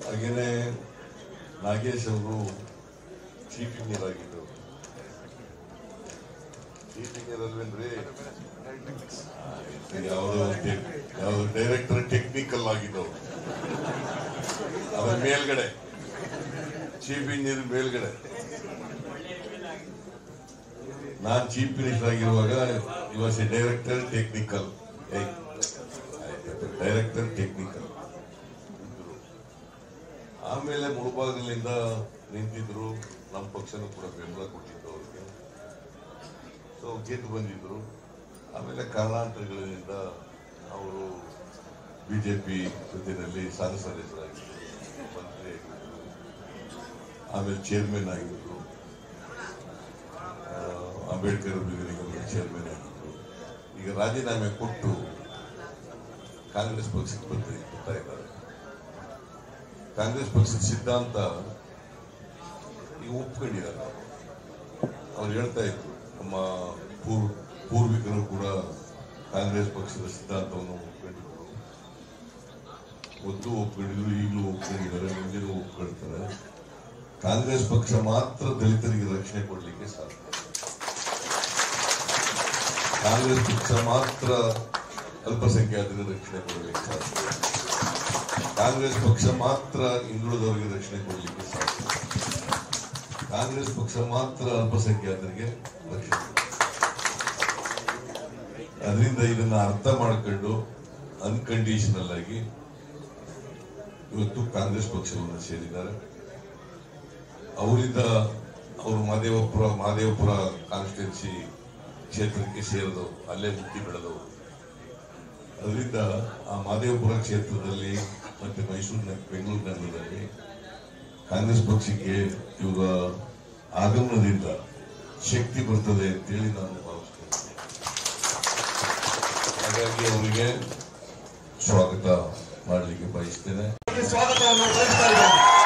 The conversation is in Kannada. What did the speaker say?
ಹಾಗೇನೆ ನಾಗೇಶ್ ಅವರು ಚೀಫ್ ಇಂಜಿನಿಯರ್ ಆಗಿದ್ದರು ಚೀಫ್ ಇಂಜಿನಿಯರ್ ಅಲ್ವೇನ್ರಿ ಯಾವುದೋ ಯಾವ್ದು ಡೈರೆಕ್ಟರ್ ಟೆಕ್ನಿಕಲ್ ಆಗಿದ್ದವು ಅದ್ರ ಮೇಲ್ಗಡೆ ಚೀಫ್ ಇಂಜಿನಿಯರ್ ಮೇಲ್ಗಡೆ ನಾನ್ ಚೀಫ್ ಮಿನಿಸ್ಟರ್ ಆಗಿರುವಾಗ he was a director technical director technical ಆಮೇಲೆ ಮುಳುಬಾಗಿಲಿಂದ ನಿಂತಿದ್ರು ನಮ್ಮ ಪಕ್ಷನೂ ಕೂಡ ಬೆಂಬಲ ಕೊಟ್ಟಿದ್ದು ಅವ್ರಿಗೆ ಸೊ ಗೆದ್ದು ಬಂದಿದ್ರು ಆಮೇಲೆ ಕಾರಣಾಂತರಗಳಿಂದ ಅವರು ಬಿಜೆಪಿ ಜೊತೆಯಲ್ಲಿ ಸಾಂಸದ ಸದಸ್ಯರಾಗಿದ್ದರು ಮಂತ್ರಿ ಆಗಿದ್ರು ಆಮೇಲೆ ಚೇರ್ಮನ್ ಆಗಿದ್ರು ಆ, ಅಂಬೇಡ್ಕರ್ ಅಭಿವೃದ್ಧಿ ನಿಗಮದ ಚೇರ್ಮನ್ ಆಗಿದ್ರು ಈಗ ರಾಜೀನಾಮೆ ಕೊಟ್ಟು ಕಾಂಗ್ರೆಸ್ ಪಕ್ಷಕ್ಕೆ ಬರ್ತಾ ಬರ್ತಾ ಇದ್ದಾರೆ ಕಾಂಗ್ರೆಸ್ ಪಕ್ಷದ ಸಿದ್ಧಾಂತ ಈಗ ಒಪ್ಕೊಂಡಿದ್ದಾರೆ ಅವ್ರು ಹೇಳ್ತಾ ಇದ್ರು ನಮ್ಮ ಪೂರ್ವ ಪೂರ್ವಿಕರು ಕೂಡ ಕಾಂಗ್ರೆಸ್ ಪಕ್ಷದ ಸಿದ್ಧಾಂತವನ್ನು ಒಪ್ಕೊಂಡಿದ್ರು ಮೊದಲು ಒಪ್ಕೊಂಡಿದ್ರು ಈಗಲೂ ಒಪ್ಕೊಂಡಿದ್ದಾರೆ ಮುಂದಿನ ಒಪ್ಕೊಳ್ತಾರೆ ಕಾಂಗ್ರೆಸ್ ಪಕ್ಷ ಮಾತ್ರ ದಲಿತರಿಗೆ ರಕ್ಷಣೆ ಕೊಡಲಿಕ್ಕೆ ಸಾಧ್ಯ ಕಾಂಗ್ರೆಸ್ ಪಕ್ಷ ಮಾತ್ರ ಅಲ್ಪಸಂಖ್ಯಾತರಿಗೆ ರಕ್ಷಣೆ ಕೊಡಲಿಕ್ಕೆ ಸಾಧ್ಯ ಕಾಂಗ್ರೆಸ್ ಪಕ್ಷ ಮಾತ್ರ ಹಿಂದುಳಿದವರಿಗೆ ರಕ್ಷಣೆ ಕೊಡಲಿಕ್ಕೆ ಸಾಧ್ಯ ಕಾಂಗ್ರೆಸ್ ಪಕ್ಷ ಮಾತ್ರ ಅಲ್ಪಸಂಖ್ಯಾತರಿಗೆ ರಕ್ಷಣೆ ಅದರಿಂದ ಇದನ್ನ ಅರ್ಥ ಮಾಡ್ಕೊಂಡು ಅನ್ಕಂಡೀಷನಲ್ ಆಗಿ ಇವತ್ತು ಕಾಂಗ್ರೆಸ್ ಪಕ್ಷವನ್ನು ಸೇರಿದ್ದಾರೆ ಅವರಿಂದ ಅವರು ಮಹದೇವಪುರ ಮಹದೇವಪುರ ಕಾನ್ಸ್ಟಿಟ್ಯೂನ್ಸಿ ಕ್ಷೇತ್ರಕ್ಕೆ ಸೇರಿದವರು ಅಲ್ಲೇ ಹುಟ್ಟಿ ಬೆಳೆದವರು ಅದರಿಂದ ಆ ಮಹದೇವಪುರ ಕ್ಷೇತ್ರದಲ್ಲಿ ಮತ್ತೆ ಮೈಸೂರಿನ ಬೆಂಗಳೂರು ನಗರದಲ್ಲಿ ಕಾಂಗ್ರೆಸ್ ಪಕ್ಷಕ್ಕೆ ಇವರ ಆಗಮನದಿಂದ ಶಕ್ತಿ ಬರ್ತದೆ ಅಂತೇಳಿ ನಾನು ಭಾವಿಸ್ತೇನೆ ಹಾಗಾಗಿ ಅವರಿಗೆ ಸ್ವಾಗತ ಮಾಡಲಿಕ್ಕೆ ಬಯಸ್ತೇನೆ ಸ್ವಾಗತವನ್ನು ಬಯಸ್ತಾ ಇದ್ದೇನೆ